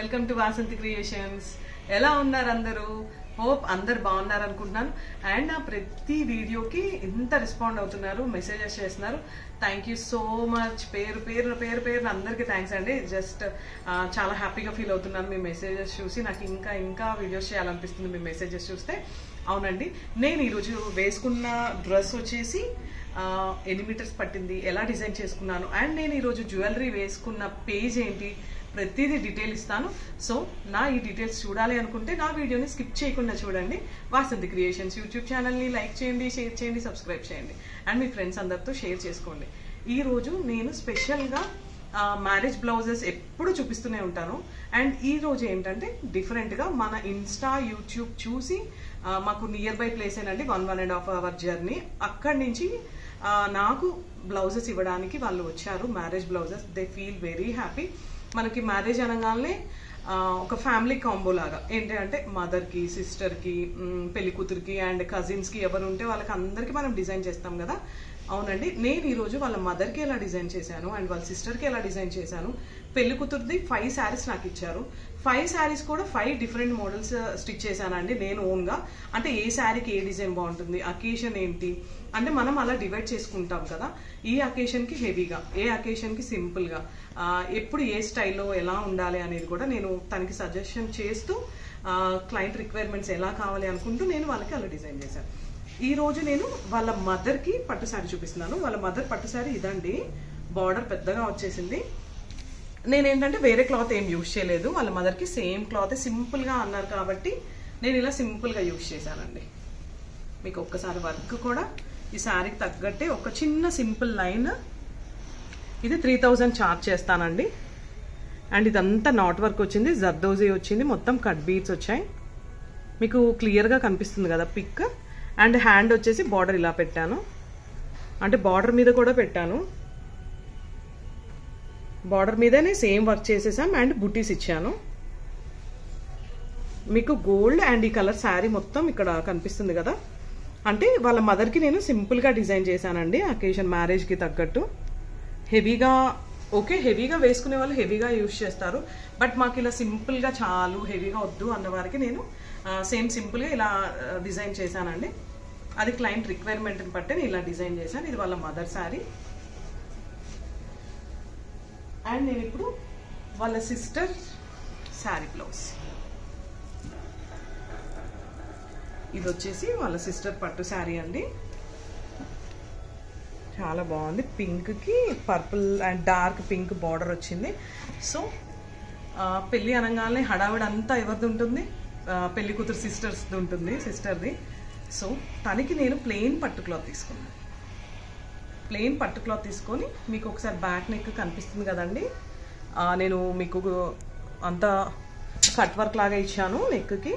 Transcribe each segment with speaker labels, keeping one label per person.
Speaker 1: welcome to Vasanthi creations ఎలా ఉన్నారు అందరూ హోప్ అందరు బాగున్నారు అనుకుంటున్నాను అండ్ నా ప్రతి వీడియోకి ఇంత రెస్పాండ్ అవుతున్నారు మెసేజెస్ చేస్తున్నారు థ్యాంక్ యూ సో మచ్ పేరు పేరు పేరు పేరు అందరికీ థ్యాంక్స్ అండి జస్ట్ చాలా హ్యాపీగా ఫీల్ అవుతున్నాను మీ మెసేజెస్ చూసి నాకు ఇంకా ఇంకా వీడియోస్ చేయాలనిపిస్తుంది మీ మెసేజెస్ చూస్తే అవునండి నేను ఈరోజు వేసుకున్న డ్రెస్ వచ్చేసి ఆ, ఎన్ని మీటర్స్ పట్టింది ఎలా డిజైన్ చేసుకున్నాను అండ్ నేను ఈరోజు జ్యువెలరీ వేసుకున్న పేజ్ ఏంటి ప్రతిదీ డీటెయిల్ ఇస్తాను సో నా ఈ డీటెయిల్స్ చూడాలి అనుకుంటే నా వీడియోని స్కిప్ చేయకుండా చూడండి వాసంతి క్రియేషన్స్ యూట్యూబ్ ఛానల్ని లైక్ చేయండి షేర్ చేయండి సబ్స్క్రైబ్ చేయండి అండ్ మీ ఫ్రెండ్స్ అందరితో షేర్ చేసుకోండి ఈరోజు నేను స్పెషల్గా మ్యారేజ్ బ్లౌజెస్ ఎప్పుడు చూపిస్తూనే ఉంటాను అండ్ ఈ రోజు ఏంటంటే డిఫరెంట్గా మన ఇన్స్టా యూట్యూబ్ చూసి ఆ, మాకు నియర్ బై ప్లేస్ ఏనండి one one and half hour journey అక్కడి నుంచి ఆ, నాకు బ్లౌజెస్ ఇవ్వడానికి వాళ్ళు వచ్చారు marriage blouses they feel very happy మనకి మ్యారేజ్ అనగానే ఆ, ఒక ఫ్యామిలీ కాంబో లాగా ఏంటి అంటే మదర్కి సిస్టర్కి పెళ్లి కూతురికి అండ్ కజిన్స్కి ఎవరు ఉంటే వాళ్ళకి అందరికీ మనం డిజైన్ చేస్తాం కదా అవునండి నేను ఈరోజు వాళ్ళ మదర్కి ఎలా డిజైన్ చేశాను అండ్ వాళ్ళ సిస్టర్కి ఎలా డిజైన్ చేశాను పెళ్లి కూతురుది ఫైవ్ శారీస్ నాకు ఇచ్చారు ఫైవ్ శారీస్ కూడా ఫైవ్ డిఫరెంట్ మోడల్స్ స్టిచ్ చేశానండి నేను ఓన్గా అంటే ఏ శారీకి ఏ డిజైన్ బాగుంటుంది అకేషన్ ఏంటి అంటే మనం అలా డివైడ్ చేసుకుంటాం కదా ఈ అకేషన్కి హెవీగా ఏ అకేషన్కి సింపుల్గా ఎప్పుడు ఏ స్టైల్లో ఎలా ఉండాలి అనేది కూడా నేను తనకి సజెషన్ చేస్తూ క్లయింట్ రిక్వైర్మెంట్స్ ఎలా కావాలి అనుకుంటూ నేను వాళ్ళకి అలా డిజైన్ చేశాను ఈ రోజు నేను వాళ్ళ మదర్కి పట్టు శారీ చూపిస్తున్నాను వాళ్ళ మదర్ పట్టు శారీ ఇదండి బార్డర్ పెద్దగా వచ్చేసింది నేనేంటంటే వేరే క్లాత్ ఏం యూజ్ చేయలేదు వాళ్ళ మదర్కి సేమ్ క్లాత్ సింపుల్గా అన్నారు కాబట్టి నేను ఇలా సింపుల్గా యూజ్ చేశానండి మీకు ఒక్కసారి వర్క్ కూడా ఈ శారీకి తగ్గట్టే ఒక చిన్న సింపుల్ లైన్ ఇది త్రీ థౌజండ్ చార్జ్ చేస్తానండి అండ్ ఇదంతా నాట్ వర్క్ వచ్చింది జర్దోజీ వచ్చింది మొత్తం కట్ బీట్స్ వచ్చాయి మీకు క్లియర్గా కనిపిస్తుంది కదా పిక్ అండ్ హ్యాండ్ వచ్చేసి బార్డర్ ఇలా పెట్టాను అంటే బార్డర్ మీద కూడా పెట్టాను బార్డర్ మీదనే సేమ్ వర్క్ చేసేసాం అండ్ బుటీస్ ఇచ్చాను మీకు గోల్డ్ అండ్ ఈ కలర్ శారీ మొత్తం ఇక్కడ కనిపిస్తుంది కదా అంటే వాళ్ళ మదర్కి నేను సింపుల్గా డిజైన్ చేశానండి అకేషన్ మ్యారేజ్కి తగ్గట్టు హెవీగా ఓకే హెవీగా వేసుకునే వాళ్ళు హెవీగా యూజ్ చేస్తారు బట్ మాకు ఇలా సింపుల్గా చాలు హెవీగా వద్దు అన్న వారికి నేను సేమ్ సింపుల్గా ఇలా డిజైన్ చేశానండి అది క్లయింట్ రిక్వైర్మెంట్ని బట్టి నేను ఇలా డిజైన్ చేశాను ఇది వాళ్ళ మదర్ శారీ అండ్ నేను ఇప్పుడు వాళ్ళ సిస్టర్ శారీ బ్లౌజ్ ఇది వచ్చేసి వాళ్ళ సిస్టర్ పట్టు శారీ అండి చాలా బాగుంది పింక్కి purple and dark pink border వచ్చింది సో ఆ, పెళ్ళి అనగానే హడావిడి అంతా ఎవరిది ఉంటుంది ఆ, పెళ్లి కూతురు సిస్టర్స్ది ఉంటుంది సిస్టర్ది సో తనకి నేను ప్లెయిన్ పట్టు క్లాత్ తీసుకున్నాను ప్లెయిన్ పట్టు క్లాత్ తీసుకొని మీకు ఒకసారి బ్యాక్ నెక్ కనిపిస్తుంది కదండి ఆ, నేను మీకు అంతా కట్ వర్క్ లాగా ఇచ్చాను నెక్కి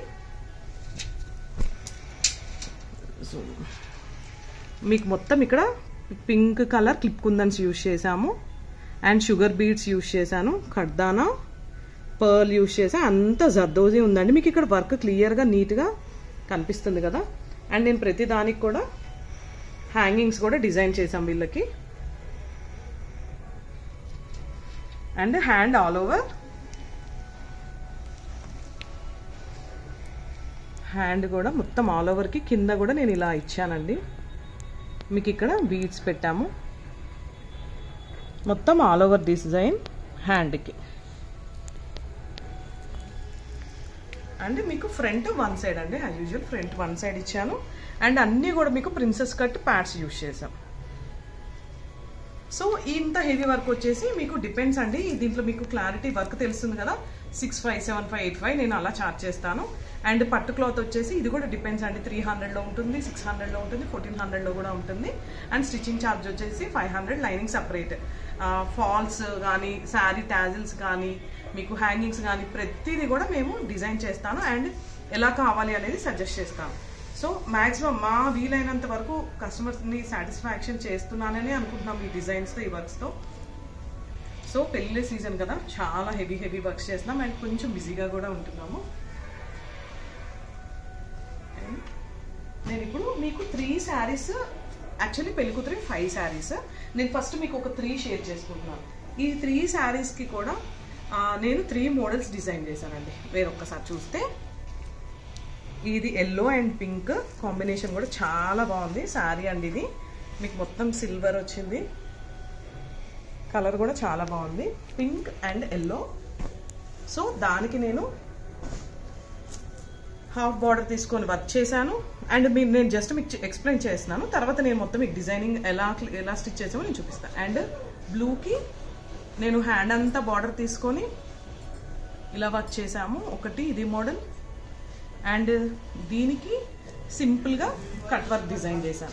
Speaker 1: సో మీకు మొత్తం ఇక్కడ pink colour clip kundans use చేసాము అండ్ షుగర్ బీడ్స్ యూజ్ చేశాను ఖడ్దానా పర్ల్ యూజ్ చేసా అంత జర్దోజీ ఉందండి మీకు ఇక్కడ వర్క్ క్లియర్గా నీట్గా కనిపిస్తుంది కదా అండ్ నేను ప్రతి దానికి కూడా హ్యాంగింగ్స్ కూడా డిజైన్ చేసాం వీళ్ళకి and hand all over hand కూడా మొత్తం ఆల్ ఓవర్కి కింద కూడా నేను ఇలా ఇచ్చానండి మీకు ఇక్కడ బీడ్స్ పెట్టాము మొత్తం ఆల్ ఓవర్ డిజైన్ హ్యాండ్కి అండ్ మీకు ఫ్రంట్ వన్ సైడ్ అండి as usual front one side ఇచ్చాను అండ్ అన్నీ కూడా మీకు ప్రిన్సెస్ కట్ ప్యాడ్స్ యూజ్ చేసాం సో ఇంత హెవీ వర్క్ వచ్చేసి మీకు డిపెండ్స్ అండి దీంట్లో మీకు క్లారిటీ వర్క్ తెలుస్తుంది కదా six five seven five eight five నేను అలా చార్జ్ చేస్తాను అండ్ పట్టు క్లాత్ వచ్చేసి ఇది కూడా డిపెండ్స్ అండి త్రీ హండ్రెడ్లో ఉంటుంది సిక్స్ హండ్రెడ్లో ఉంటుంది ఫోర్టీన్ హండ్రెడ్లో కూడా ఉంటుంది అండ్ స్టిచ్చింగ్ ఛార్జ్ వచ్చేసి five hundred lining separate falls కానీ శారీ టాజిల్స్ కానీ మీకు హ్యాంగింగ్స్ కానీ ప్రతిదీ కూడా మేము డిజైన్ చేస్తాను అండ్ ఎలా కావాలి అనేది సజెస్ట్ చేస్తాను సో మ్యాక్సిమం మా వీలైనంత వరకు కస్టమర్స్ని సాటిస్ఫాక్షన్ చేస్తున్నానని అనుకుంటున్నాం ఈ డిజైన్స్తో ఈ వర్క్స్తో సో పెళ్ళి సీజన్ కదా చాలా హెవీ హెవీ వర్క్స్ చేస్తున్నాం అండ్ కొంచెం బిజీగా కూడా ఉంటున్నాము And నేను ఇప్పుడు మీకు త్రీ శారీస్ యాక్చువల్లీ పెళ్లి కూతురి ఫైవ్ శారీస్ నేను ఫస్ట్ మీకు ఒక త్రీ షేర్ చేసుకుంటున్నాను ఈ త్రీ శారీస్కి కూడా ఆ, నేను త్రీ మోడల్స్ డిజైన్ చేశానండి వేరొక్కసారి చూస్తే ఇది ఎల్లో అండ్ పింక్ కాంబినేషన్ కూడా చాలా బాగుంది శారీ అండి ఇది మీకు మొత్తం సిల్వర్ వచ్చింది కలర్ కూడా చాలా బాగుంది పింక్ అండ్ ఎల్లో సో దానికి నేను హాఫ్ బార్డర్ తీసుకొని వర్క్ చేశాను అండ్ మీరు నేను జస్ట్ మీకు ఎక్స్ప్లెయిన్ చేస్తున్నాను తర్వాత నేను మొత్తం మీకు డిజైనింగ్ ఎలా ఎలా స్టిచ్ చేసామో నేను చూపిస్తాను అండ్ బ్లూకి నేను హ్యాండ్ అంతా బార్డర్ తీసుకొని ఇలా వర్క్ చేసాము ఒకటి ఇది మోడల్ అండ్ దీనికి సింపుల్గా కట్ వర్క్ డిజైన్ చేశాను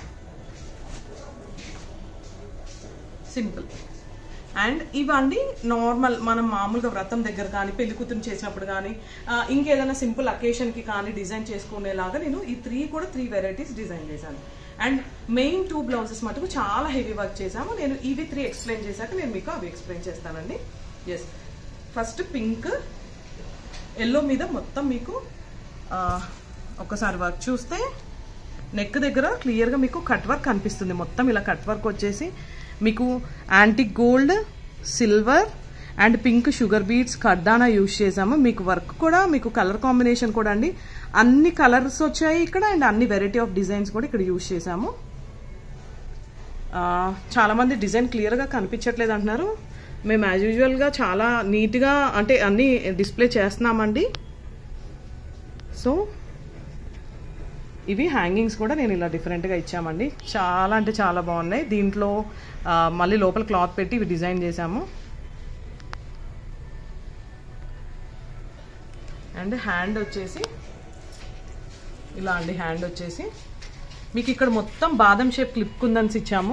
Speaker 1: సింపుల్ అండ్ ఇవన్నీ నార్మల్ మనం మామూలుగా వ్రతం దగ్గర కానీ పెళ్లి కూతురు చేసినప్పుడు కానీ ఆ, ఇంకేదైనా సింపుల్ అకేషన్కి కానీ డిజైన్ చేసుకునేలాగా నేను ఈ త్రీ కూడా త్రీ వెరైటీస్ డిజైన్ చేశాను అండ్ మెయిన్ టూ బ్లౌజెస్ మటుకు చాలా హెవీ వర్క్ చేశాము నేను ఇవి త్రీ ఎక్స్ప్లెయిన్ చేశాక నేను మీకు అవి ఎక్స్ప్లెయిన్ చేస్తానండి ఎస్ ఫస్ట్ పింక్ ఎల్లో మీద మొత్తం మీకు ఆ, ఒకసారి వర్క్ చూస్తే నెక్ దగ్గర క్లియర్గా మీకు కట్ వర్క్ కనిపిస్తుంది మొత్తం ఇలా కట్ వర్క్ వచ్చేసి మీకు antique gold silver and pink sugar beads కర్దానా యూజ్ చేసాము మీకు వర్క్ కూడా మీకు కలర్ కాంబినేషన్ కూడా అండి అన్ని కలర్స్ వచ్చాయి ఇక్కడ అండ్ అన్ని వెరైటీ ఆఫ్ డిజైన్స్ కూడా ఇక్కడ యూజ్ చేసాము ఆ, చాలా మంది డిజైన్ క్లియర్గా కనిపించట్లేదు అంటున్నారు మేము యాజ్ యూజువల్గా చాలా నీట్గా అంటే అన్ని డిస్ప్లే చేస్తున్నామండి సో ఇవి హ్యాంగింగ్స్ కూడా నేను ఇలా డిఫరెంట్గా ఇచ్చామండి చాలా అంటే చాలా బాగున్నాయి దీంట్లో ఆ, మళ్ళీ లోపల క్లాత్ పెట్టి ఇవి డిజైన్ చేసాము అండ్ హ్యాండ్ వచ్చేసి ఇలా అండి హ్యాండ్ వచ్చేసి మీకు ఇక్కడ మొత్తం బాదం షేప్ క్లిప్ కుందన్స్ ఇచ్చాము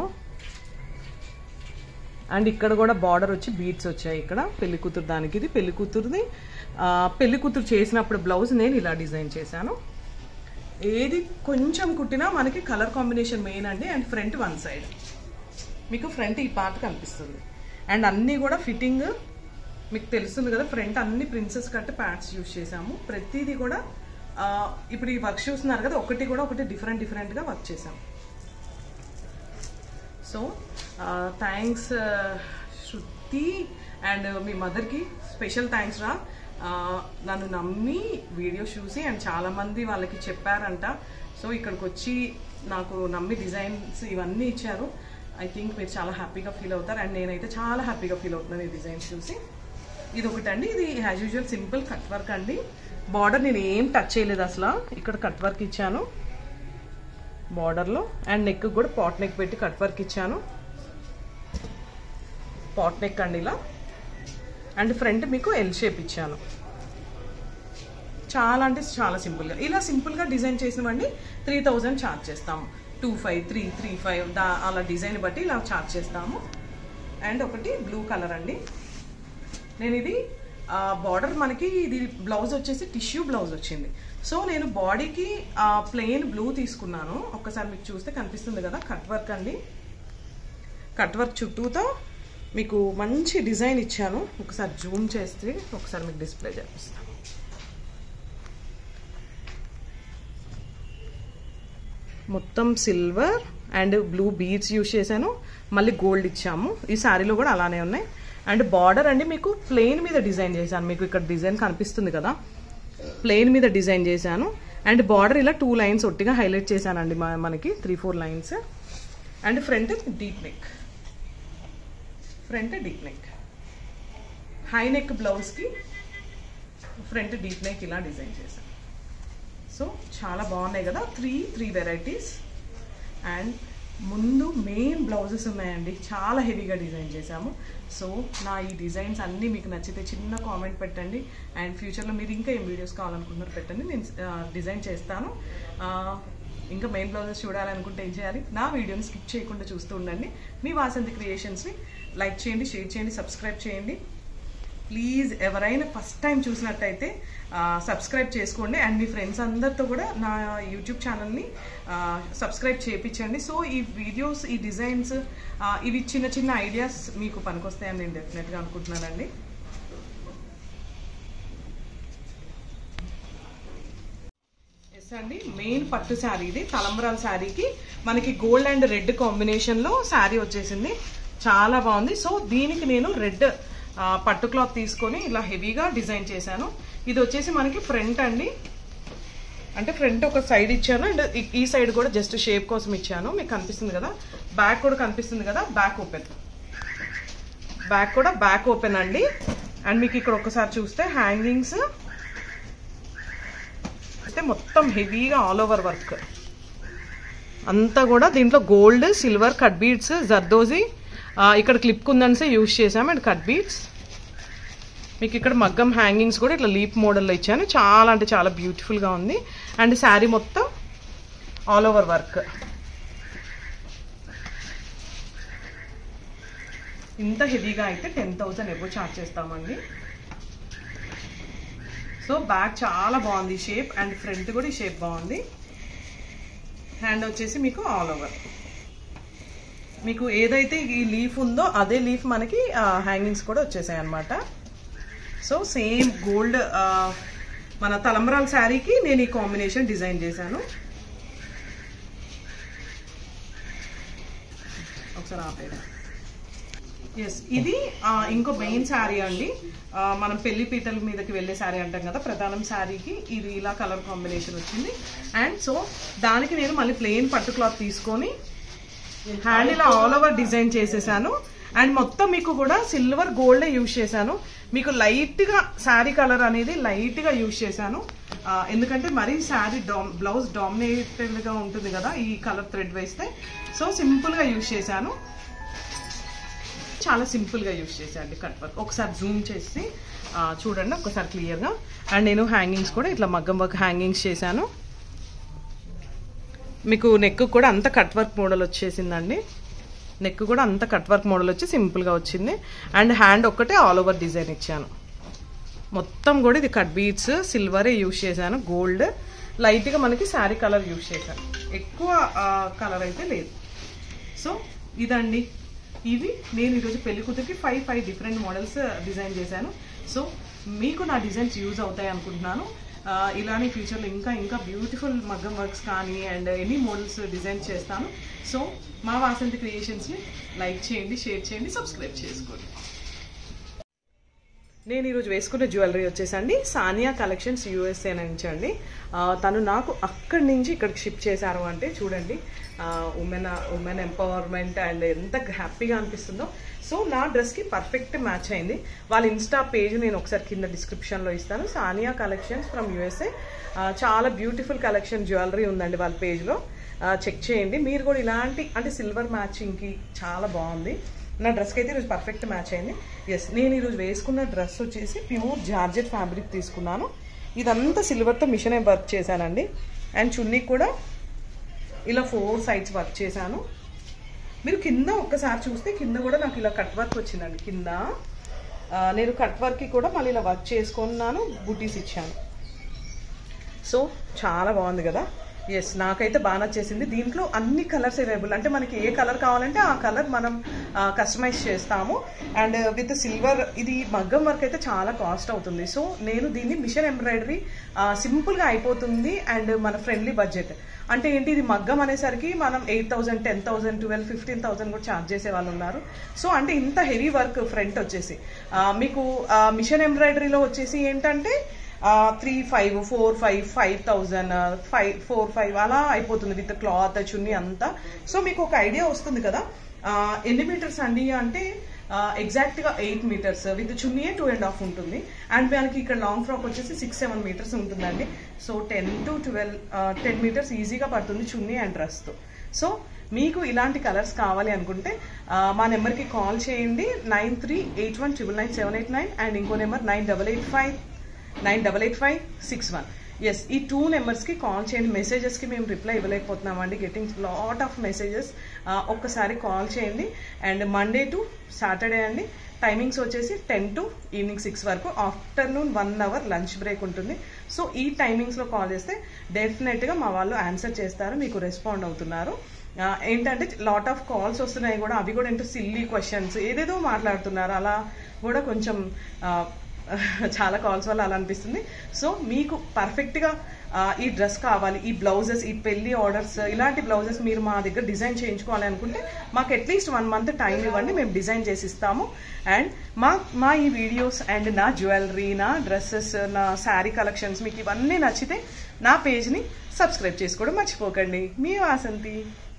Speaker 1: అండ్ ఇక్కడ కూడా బార్డర్ వచ్చి బీట్స్ వచ్చాయి ఇక్కడ పెళ్లి కూతురు దానికి ఇది పెళ్లి కూతురుది ఆ, పెళ్లి కూతురు చేసినప్పుడు బ్లౌజ్ నేను ఇలా డిజైన్ చేశాను ఏది కొంచెం కుట్టినా మనకి కలర్ కాంబినేషన్ మెయిన్ అండి అండ్ ఫ్రంట్ వన్ సైడ్ మీకు ఫ్రంట్ ఈ పార్ట్ కనిపిస్తుంది అండ్ అన్నీ కూడా ఫిట్టింగ్ మీకు తెలుస్తుంది కదా ఫ్రంట్ అన్ని ప్రిన్సెస్ కట్ ప్యాంట్స్ యూస్ చేసాము ప్రతిదీ కూడా ఆ, ఇప్పుడు ఈ వర్క్ చూస్తున్నారు కదా ఒకటి కూడా ఒకటి డిఫరెంట్ డిఫరెంట్గా వర్క్ చేసాము సో థ్యాంక్స్ శృతి అండ్ మీ మదర్కి స్పెషల్ థ్యాంక్స్ రా ఆ, నన్ను నమ్మి వీడియో చూసి అండ్ చాలామంది వాళ్ళకి చెప్పారంట సో ఇక్కడికి వచ్చి నాకు నమ్మి డిజైన్స్ ఇవన్నీ ఇచ్చారు ఐ థింక్ మీరు చాలా హ్యాపీగా ఫీల్ అవుతారు అండ్ నేనైతే చాలా హ్యాపీగా ఫీల్ అవుతున్నాను ఈ డిజైన్స్ చూసి ఇది ఒకటండి ఇది as usual simple cut work అండి బార్డర్ నేను ఏం టచ్ చేయలేదు అసలు ఇక్కడ కట్ వర్క్ ఇచ్చాను బార్డర్లో అండ్ నెక్ కూడా పాట్ నెక్ పెట్టి కట్ వర్క్ ఇచ్చాను పాట్ నెక్ అండి ఇలా అండ్ ఫ్రంట్ మీకు ఎల్ షేప్ ఇచ్చాను చాలా అంటే చాలా సింపుల్గా ఇలా సింపుల్గా డిజైన్ చేసినవండి త్రీ థౌజండ్ ఛార్జ్ చేస్తాము two five three three five దా అలా డిజైన్ బట్టి ఇలా ఛార్జ్ చేస్తాము అండ్ ఒకటి బ్లూ కలర్ అండి నేను ఇది బార్డర్ మనకి ఇది బ్లౌజ్ వచ్చేసి టిష్యూ బ్లౌజ్ వచ్చింది సో నేను బాడీకి ప్లెయిన్ బ్లూ తీసుకున్నాను ఒక్కసారి మీకు చూస్తే కనిపిస్తుంది కదా కట్ వర్క్ అండి కట్ వర్క్ చుట్టూతో మీకు మంచి డిజైన్ ఇచ్చాను ఒకసారి జూమ్ చేస్తే ఒకసారి మీకు డిస్ప్లే చేపిస్తాను మొత్తం silver and blue beads use చేశాను మళ్ళీ గోల్డ్ ఇచ్చాము ఈ శారీలో కూడా అలానే ఉన్నాయి అండ్ బార్డర్ అండి మీకు ప్లెయిన్ మీద డిజైన్ చేశాను మీకు ఇక్కడ డిజైన్ కనిపిస్తుంది కదా ప్లెయిన్ మీద డిజైన్ చేశాను అండ్ బార్డర్ ఇలా టూ లైన్స్ ఒట్టిగా హైలైట్ చేశానండి మా- మనకి three four lines and front deep neck front deep neck high neck బ్లౌజ్కి ఫ్రంట్ డీప్ నెక్ ఇలా డిజైన్ చేశాను సో చాలా బాగున్నాయి కదా త్రీ త్రీ వెరైటీస్ అండ్ ముందు మెయిన్ బ్లౌజెస్ ఉన్నాయండి చాలా హెవీగా డిజైన్ చేశాము సో నా ఈ డిజైన్స్ అన్నీ మీకు నచ్చితే చిన్న కామెంట్ పెట్టండి అండ్ ఫ్యూచర్లో మీరు ఇంకా ఏం వీడియోస్ కావాలనుకుంటున్నారు పెట్టండి నేను డిజైన్ చేస్తాను ఆ, ఇంకా మెయిన్ బ్లౌజెస్ చూడాలనుకుంటే ఏం చేయాలి నా వీడియోని స్కిప్ చేయకుండా చూస్తూ ఉండండి మీ వాసంతి క్రియేషన్స్ని లైక్ చేయండి షేర్ చేయండి సబ్స్క్రైబ్ చేయండి ప్లీజ్ ఎవరైనా ఫస్ట్ టైం చూసినట్టయితే సబ్స్క్రైబ్ చేసుకోండి అండ్ మీ ఫ్రెండ్స్ అందరితో కూడా నా యూట్యూబ్ ఛానల్ని సబ్స్క్రైబ్ చేయించండి సో ఈ వీడియోస్ ఈ డిజైన్స్ ఇవి చిన్న చిన్న ఐడియాస్ మీకు పనికొస్తాయని నేను డెఫినెట్గా అనుకుంటున్నానండి ఎస్ అండి మెయిన్ పట్టు శారీ ఇది తలంబరాల శారీకి మనకి గోల్డ్ అండ్ రెడ్ కాంబినేషన్లో శారీ వచ్చేసింది చాలా బాగుంది సో దీనికి నేను రెడ్ ఆ, పట్టు క్లాత్ తీసుకొని ఇలా హెవీగా డిజైన్ చేశాను ఇది వచ్చేసి మనకి ఫ్రంట్ అండి అంటే ఫ్రంట్ ఒక సైడ్ ఇచ్చాను అండ్ ఈ- ఈ సైడ్ కూడా జస్ట్ షేప్ కోసం ఇచ్చాను మీకు కనిపిస్తుంది కదా బ్యాక్ కూడా కనిపిస్తుంది కదా బ్యాక్ ఓపెన్ బ్యాక్ కూడా బ్యాక్ ఓపెన్ అండి అండ్ మీకు ఇక్కడ ఒకసారి చూస్తే హ్యాంగింగ్స్ అయితే మొత్తం హెవీగా ఆల్ ఓవర్ వర్క్ అంతా కూడా దీంట్లో gold silver cut beads zardozi ఆ, ఇక్కడ క్లిప్ కుందన్సే యూజ్ చేసాం అండ్ కట్ బీడ్స్ మీకు ఇక్కడ మగ్గం హ్యాంగింగ్స్ కూడా ఇట్లా లీప్ మోడల్లో ఇచ్చాను చాలా అంటే చాలా బ్యూటిఫుల్గా ఉంది అండ్ శారీ మొత్తం ఆల్ ఓవర్ వర్క్ ఇంత హెవీగా అయితే టెన్ థౌసండ్ ఎబో చార్జ్ చేస్తామండి సో బ్యాక్ చాలా బాగుంది షేప్ అండ్ ఫ్రంట్ కూడా ఈ షేప్ బాగుంది హ్యాండ్ వచ్చేసి మీకు ఆల్ ఓవర్ మీకు ఏదైతే ఈ లీఫ్ ఉందో అదే లీఫ్ మనకి హ్యాంగింగ్స్ కూడా వచ్చేసాయి అనమాట సో సేమ్ గోల్డ్ మన తలంబరాల శారీకి నేను ఈ కాంబినేషన్ డిజైన్ చేశాను ఒకసారి ఆపేదా ఎస్ ఇది ఆ, ఇంకో మెయిన్ శారీ అండి ఆ, మనం పెళ్లి పీటల మీదకి వెళ్ళే శారీ అంటాం కదా ప్రధానం శారీకి ఇది ఇలా కలర్ కాంబినేషన్ వచ్చింది అండ్ సో దానికి నేను మళ్ళీ ప్లెయిన్ పట్టు క్లాత్ తీసుకొని హ్యాండ్ ఇలా ఆల్ ఓవర్ డిజైన్ చేసేసాను అండ్ మొత్తం మీకు కూడా సిల్వర్ గోల్డ్ యూజ్ చేశాను మీకు లైట్ గా శారీ కలర్ అనేది లైట్ గా యూజ్ చేశాను ఆ, ఎందుకంటే మరీ శారీ డామ్ బ్లౌజ్ డామినేటెడ్ గా ఉంటుంది కదా ఈ కలర్ థ్రెడ్ వేస్తే సో సింపుల్ గా యూజ్ చేశాను చాలా సింపుల్ గా యూజ్ చేశాను కట్ వర్క్ ఒకసారి జూమ్ చేసి ఆ, చూడండి ఒకసారి క్లియర్ గా అండ్ నేను హ్యాంగింగ్స్ కూడా ఇట్లా మగ్గం వర్క్ హ్యాంగింగ్స్ చేశాను మీకు నెక్ కూడా అంత కట్ వర్క్ మోడల్ వచ్చేసిందండి నెక్ కూడా అంత కట్ వర్క్ మోడల్ వచ్చి సింపుల్గా వచ్చింది అండ్ హ్యాండ్ ఒక్కటే ఆల్ ఓవర్ డిజైన్ ఇచ్చాను మొత్తం కూడా ఇది కట్ బీడ్స్ సిల్వరే యూజ్ చేశాను గోల్డ్ లైట్గా మనకి శారీ కలర్ యూజ్ చేశాను ఎక్కువ కలర్ అయితే లేదు సో ఇదండి ఇవి నేను ఈరోజు పెళ్లి కూతురికి five five different models design చేశాను సో మీకు నా డిజైన్స్ యూజ్ అవుతాయి అనుకుంటున్నాను ఆ, ఇలానే ఫ్యూచర్లో ఇంకా ఇంకా బ్యూటిఫుల్ మగ్గం వర్క్స్ కానీ అండ్ ఎనీ మోడల్స్ డిజైన్ చేస్తాను సో మా వాసంతి క్రియేషన్స్ని లైక్ చేయండి షేర్ చేయండి సబ్స్క్రైబ్ చేసుకోండి నేను ఈరోజు వేసుకున్న జ్యువెలరీ వచ్చేసండి సానియా కలెక్షన్స్ యూఎస్ఏ నుంచి అండి ఆ, తను నాకు అక్కడి నుంచి ఇక్కడికి షిప్ చేశారు అంటే చూడండి ఉమెన్ ఉమెన్ ఎంపవర్మెంట్ అండ్ ఎంత హ్యాపీగా అనిపిస్తుందో సో నా డ్రెస్కి పర్ఫెక్ట్ మ్యాచ్ అయింది వాళ్ళ ఇన్స్టా పేజ్ నేను ఒకసారి కింద డిస్క్రిప్షన్లో ఇస్తాను సానియా కలెక్షన్స్ ఫ్రమ్ యూఎస్ఏ చాలా బ్యూటిఫుల్ కలెక్షన్ జ్యువెలరీ ఉందండి వాళ్ళ పేజ్లో చెక్ చేయండి మీరు కూడా ఇలాంటి అంటే సిల్వర్ మ్యాచింగ్కి చాలా బాగుంది నా డ్రెస్కి అయితే ఈరోజు పర్ఫెక్ట్ మ్యాచ్ అయింది ఎస్ నేను ఈరోజు వేసుకున్న డ్రెస్ వచ్చేసి ప్యూర్ జార్జెట్ ఫ్యాబ్రిక్ తీసుకున్నాను ఇదంతా సిల్వర్తో మిషన్ వర్క్ చేశానండి అండ్ చున్నీ కూడా ఇలా ఫోర్ సైడ్స్ వర్క్ చేశాను మీరు కింద ఒక్కసారి చూస్తే కింద కూడా నాకు ఇలా కట్ వర్క్ వచ్చిందండి కింద ఆ, నేను కట్ వర్క్కి కూడా మళ్ళీ ఇలా వర్క్ చేసుకున్నాను బుటీస్ ఇచ్చాను సో చాలా బాగుంది కదా ఎస్ నాకైతే బాగా నచ్చేసింది దీంట్లో అన్ని కలర్స్ అవైలబుల్ అంటే మనకి ఏ కలర్ కావాలంటే ఆ కలర్ మనం కస్టమైజ్ చేస్తాము అండ్ విత్ సిల్వర్ ఇది మగ్గం వర్క్ అయితే చాలా కాస్ట్ అవుతుంది సో నేను దీన్ని మిషన్ ఎంబ్రాయిడరీ సింపుల్గా అయిపోతుంది అండ్ మన ఫ్రెండ్లీ బడ్జెట్ అంటే ఏంటి ఇది మగ్గం అనేసరికి మనం eight thousand ten thousand twelve fifteen thousand కూడా ఛార్జ్ చేసే వాళ్ళు ఉన్నారు సో అంటే ఇంత హెవీ వర్క్ ఫ్రంట్ వచ్చేసి ఆ, మీకు మిషన్ ఎంబ్రాయిడరీలో వచ్చేసి ఏంటంటే three five four five five thousand five four five అలా అయిపోతుంది విత్ క్లాత్ చున్నీ అంతా సో మీకు ఒక ఐడియా వస్తుంది కదా ఆ, ఎన్ని మీటర్స్ అండి అంటే ఎగ్జాక్ట్ గా ఎయిట్ మీటర్స్ విత్ చున్నీయే టూ అండ్ హాఫ్ ఉంటుంది అండ్ మనకి ఇక్కడ లాంగ్ ఫ్రాక్ వచ్చేసి సిక్స్ సెవెన్ మీటర్స్ ఉంటుందండి so ten to twelve ten metres ఈజీగా పడుతుంది చున్నీ అండ్ డ్రెస్తో సో మీకు ఇలాంటి కలర్స్ కావాలి అనుకుంటే ఆ, మా నెంబర్కి కాల్ చేయండి nine three eight one triple nine seven eight nine and ఇంకో number nine double eight five nine double eight five six one yes ఈ టూ నెంబర్స్కి కాల్ చేయండి మెసేజెస్కి మేము రిప్లై ఇవ్వలేకపోతున్నామండి గెటింగ్ లాట్ ఆఫ్ మెసేజెస్ ఒక్కసారి కాల్ చేయండి అండ్ మండే టు సాటర్డే అండి టైమింగ్స్ వచ్చేసి టెన్ టు ఈవినింగ్ సిక్స్ వరకు afternoon one hour lunch break ఉంటుంది సో ఈ టైమింగ్స్లో కాల్ చేస్తే డెఫినెట్గా మా వాళ్ళు ఆన్సర్ చేస్తారు మీకు రెస్పాండ్ అవుతున్నారు ఆ, ఏంటంటే లాట్ ఆఫ్ కాల్స్ వస్తున్నాయి కూడా అవి కూడా ఏంటో సిల్లీ క్వశ్చన్స్ ఏదేదో మాట్లాడుతున్నారు అలా కూడా కొంచెం ఆ, చాలా కాల్స్ వల్ల అలా అనిపిస్తుంది సో మీకు పర్ఫెక్ట్గా ఆ, ఈ డ్రెస్ కావాలి ఈ బ్లౌజెస్ ఈ పెళ్లి ఆర్డర్స్ ఇలాంటి బ్లౌజెస్ మీరు మా దగ్గర డిజైన్ చేయించుకోవాలి అనుకుంటే మాకు అట్లీస్ట్ వన్ మంత్ టైం ఇవ్వండి మేము డిజైన్ చేసి ఇస్తాము అండ్ మా మా ఈ వీడియోస్ అండ్ నా జ్యువెలరీ నా డ్రెస్సెస్ నా శారీ కలెక్షన్స్ మీకు ఇవన్నీ నచ్చితే నా పేజ్ని సబ్స్క్రైబ్ చేసుకోవడం మర్చిపోకండి మీ వాసంతి